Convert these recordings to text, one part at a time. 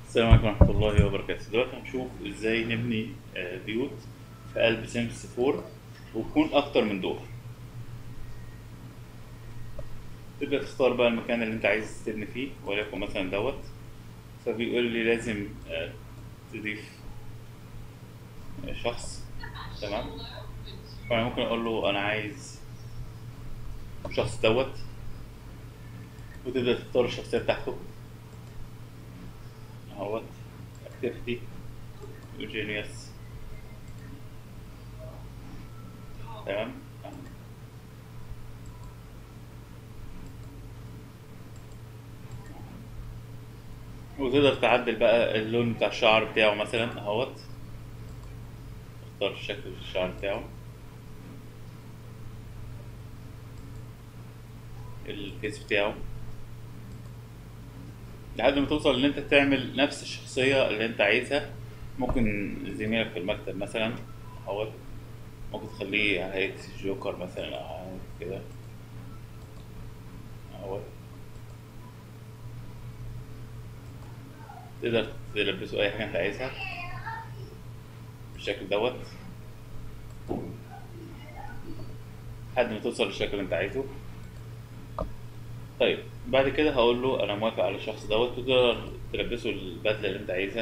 السلام عليكم ورحمة الله وبركاته دلوقتي هنشوف ازاي نبني آه، بيوت في قلب سيمس 4 وتكون أكتر من دور تبدأ تختار بقى المكان اللي انت عايز تبني فيه وليكن مثلا دوت فبيقول لي لازم آه، تضيف آه، شخص تمام فأنا ممكن أقول له أنا عايز الشخص دوت وتبدأ تختار الشخصية بتاعته اهوت اكتيفيتي يوجينيوس تمام وتقدر تعدل بقى اللون بتاع الشعر بتاعه مثلا اهوت اختار شكل الشعر بتاعه الفيس بتاعه لحد ما توصل ان انت تعمل نفس الشخصية اللي انت عايزها ممكن زميلك في المكتب مثلا اهوت ممكن تخليه هيئة الجوكر مثلا او حاجة كده اهوت تقدر تلبسه اي حاجة انت عايزها بالشكل دوت لحد ما توصل للشكل اللي انت عايزه طيب بعد كده هقول له انا موافق على الشخص دوت وتقدر تلبسه البدله اللي انت عايزها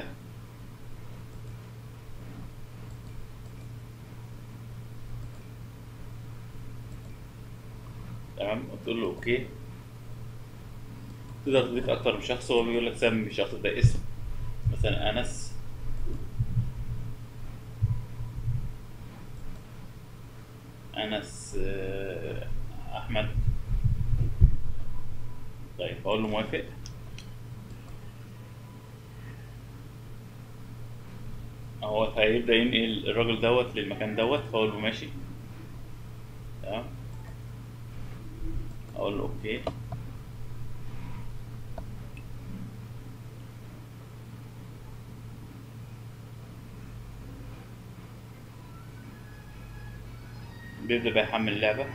تمام وتقول له اوكي تقدر تضيف اكتر من شخص هو بيقول لك سمي الشخص ده اسم مثلا انس انس آه، احمد طيب اقول له موافق هو هيبدأ ينقل الراجل دوت للمكان دوت فاقول له ماشي تمام اقول له اوكي بيبدأ بقى يحمل اللعبة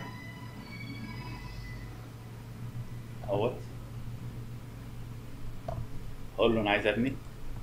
اهوت اقول له انا عايز ابني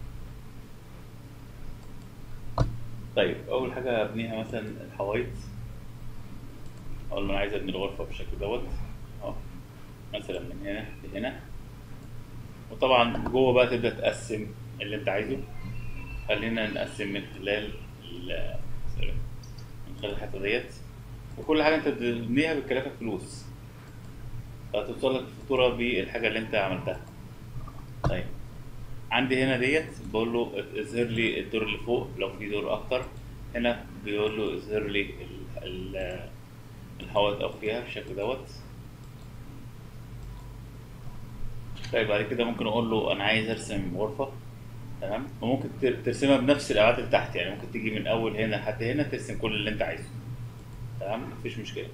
طيب اول حاجه ابنيها مثلا الحوايط اقول له انا عايز ابني الغرفه بالشكل دوت اهو مثلا من هنا لهنا وطبعا جوه بقى تبدا تقسم اللي انت عايزه خلينا نقسم من خلال ال- سوري، من خلال الحته ديت وكل حاجه انت بتبنيها بتكلفك فلوس هتوصل لك الفاتورة بالحاجة اللي انت عملتها طيب عندي هنا ديت بقول له اظهر لي الدور اللي فوق لو في دور اكتر هنا بيقول له اظهر لي ال- ال- الحوائط او فيها بالشكل دوت طيب بعد كده ممكن اقول له انا عايز ارسم غرفة تمام وممكن تر- ترسمها بنفس الابعاد اللي تحت يعني ممكن تيجي من اول هنا لحد هنا ترسم كل اللي انت عايزه تمام مفيش مشكلة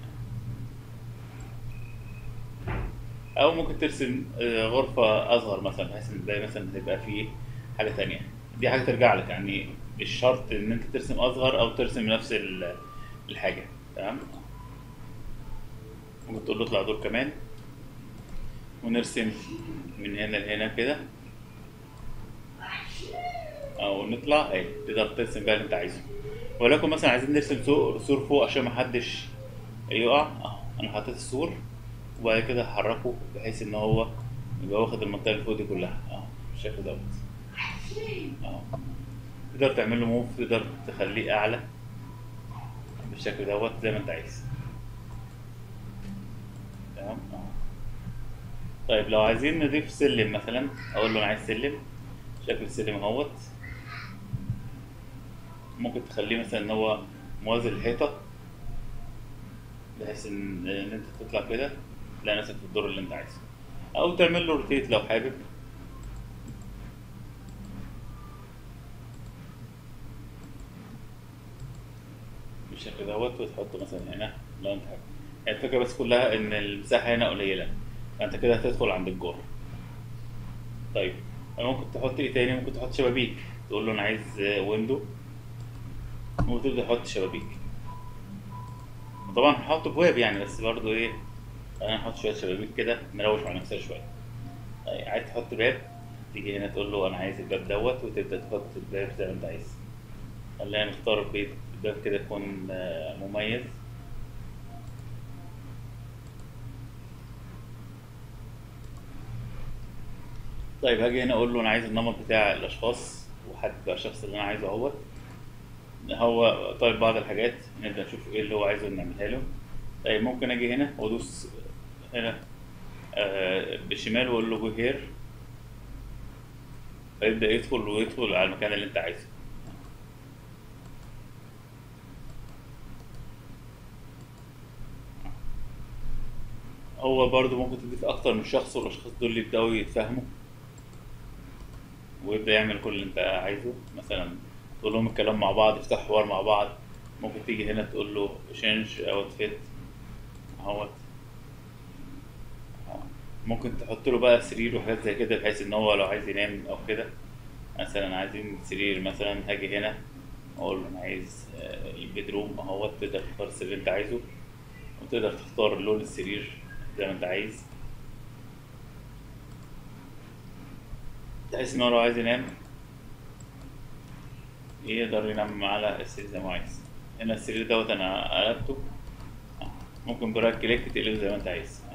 او ممكن ترسم آه، غرفة اصغر مثلا بحيث ان ده مثلا هيبقى فيه حاجة تانية دي حاجة ترجع لك يعني مش شرط ان انت ترسم اصغر او ترسم نفس ال- الحاجة تمام ممكن تقول له اطلع دور كمان ونرسم من هنا لهنا كده او نطلع اهي تقدر ترسم بقى اللي انت عايزه ولكن مثلا عايزين نرسم سور سور فوق عشان محدش يقع اهو انا حطيت السور وبعد كده هحركه بحيث ان هو يبقى واخد المنطقه اللي فوق دي كلها اه بالشكل دوت اه تقدر تعمل له موف تقدر تخليه اعلى بالشكل دوت زي ما انت عايز تمام اه طيب لو عايزين نضيف سلم مثلا اقول له انا عايز سلم شكل السلم اهوت ممكن تخليه مثلا ان هو موازي الحيطه بحيث ان ان انت تطلع كده تلاقي نفسك في الدور اللي انت عايزه او تعمل له روتيت لو حابب بالشكل دوت وتحطه مثلا هنا لو انت حابب يعني الفكره بس كلها ان المساحه هنا قليله فانت كده هتدخل عند الجار طيب ممكن تحط ايه تاني ممكن تحط شبابيك تقول له انا عايز ويندو وتبدا تحط شبابيك طبعا هحط بواب يعني بس برضو ايه انا هحط شويه شبابيك كده نروش على نفسنا شويه طيب عايز تحط باب تيجي هنا تقول له انا عايز الباب دوت وتبدا تحط الباب زي ما انت عايز خلينا نختار بيت باب كده يكون آه، مميز طيب هاجي هنا اقول له انا عايز النمط بتاع الاشخاص وحدد بقى الشخص اللي انا عايزه اهوت هو طيب بعض الحاجات نبدا نشوف ايه اللي هو عايزه نعملها له طيب ممكن اجي هنا وادوس هنا آه بالشمال واقول له جو هير فيبدا يدخل ويدخل على المكان اللي انت عايزه هو برضو ممكن تضيف اكتر من شخص والاشخاص دول يبداوا يتفاهموا ويبدا يعمل كل اللي انت عايزه مثلا تقول لهم الكلام مع بعض يفتحوا حوار مع بعض ممكن تيجي هنا تقول له change outfit اهوت ممكن تحط له بقى سرير وحاجات زي كده بحيث ان هو لو عايز ينام او كده مثلا عايزين سرير مثلا هاجي هنا اقول له انا عايز البيدروم اهوت تقدر تختار السرير اللي انت عايزه وتقدر تختار لون السرير زي ما انت عايز بحيث ان هو لو عايز ينام يقدر ينام على السرير زي ما هو عايز هنا السرير دوت انا قلبته ممكن برايت كليك تقلبه زي ما انت عايز